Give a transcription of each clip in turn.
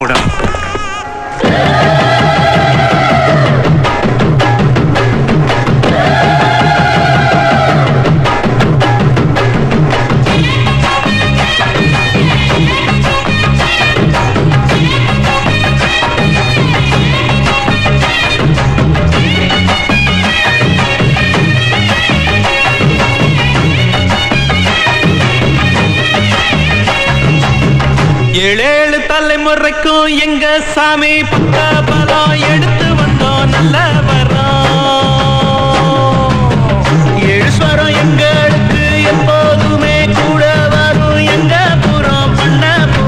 ஏழேழு தலைமுறைக்கும் எங்க சாமி பக்க பலம் எடுத்து வந்தோம் நல்ல வரோம் ஏழுஸ்வரம் எங்களுக்கு எப்போதுமே கூட வரும் எங்க புறம் பண்ண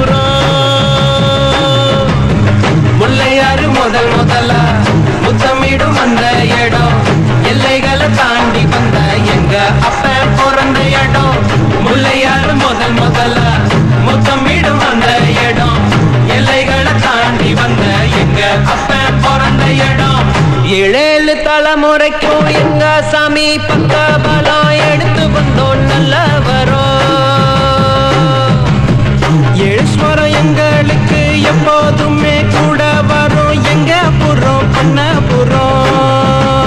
புறம் முல்லையாறு முதல் முதலா முத்தமிடும் அந்த இடம் எல்லைகளை தாண்டி வந்த எங்க அப்ப பிறந்த இடம் முல்லையாறு முதல் முதலா முத்தமிடும் அந்த இடம் எல்லைகளை தாண்டி வந்த எங்க அப்ப பிறந்த இடம் ஏழேழு தலைமுறைக்கும் எங்க சாமி பக்க பலம் எடுத்து வந்தோம் நல்ல வரோம் ஏழுஸ்வரம் எங்களுக்கு எப்போதுமே கூட வரும் எங்க புறம் பண்ண புறம்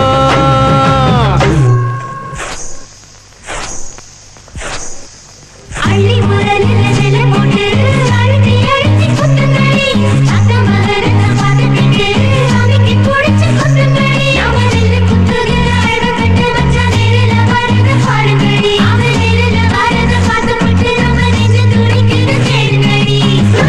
அள்ளி முரலில் நில போட்டு அழுத்தி அழுத்தி குத்துங்கடி அத்த மகரத்த பார்த்துக்கிட்டு சாமிக்கு குடிச்சு குத்துங்கடி அவன் நெல்லு குத்துகிற அழகு கண்டு வச்சா நேரில வரத பாருங்கடி அவன் நேரில வரத பார்த்துப்பட்டு நம்ம நெஞ்சு துடிக்குது கேளுங்கடி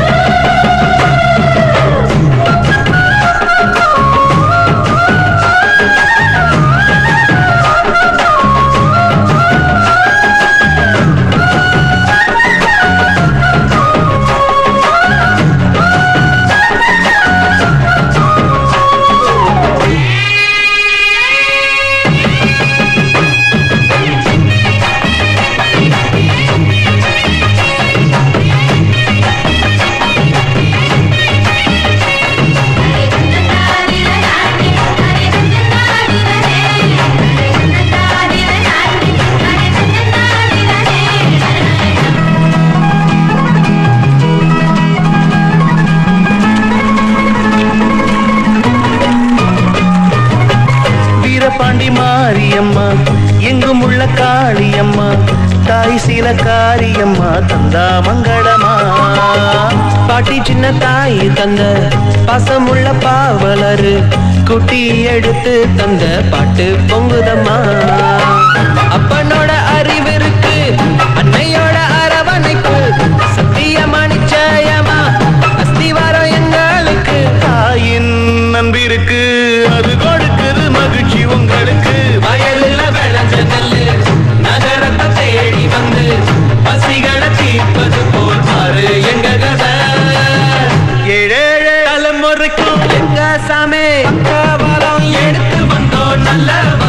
வீரபாண்டி மாரியம்மா எங்கும் உள்ள காளியம்மா தாய் சீல காரியம்மா தந்தா மங்களமா பாட்டி சின்ன தாய் தந்த பாசமுள்ள பாவலரு குட்டி எடுத்து தந்த பாட்டு பொங்குதம்மா அப்பனோட அறிவிருக்கு அன்னையோட அரவணைப்பு சத்தியமா நிச்சயமா அஸ்திவாரம் எங்களுக்கு தாயின் நம்பிருக்கு அது கொடுக்குது மகிழ்ச்சி உங்களுக்கு வயலில் விளைஞ்ச நெல்லு நகரத்தை தேடி வந்து பசிகளை தீர்ப்பது போல் மாறு எங்க கதை ஏழேழு தலைமுறைக்கும் எங்க சாமி பக்கபலம் எடுத்து வந்தோம் நல்ல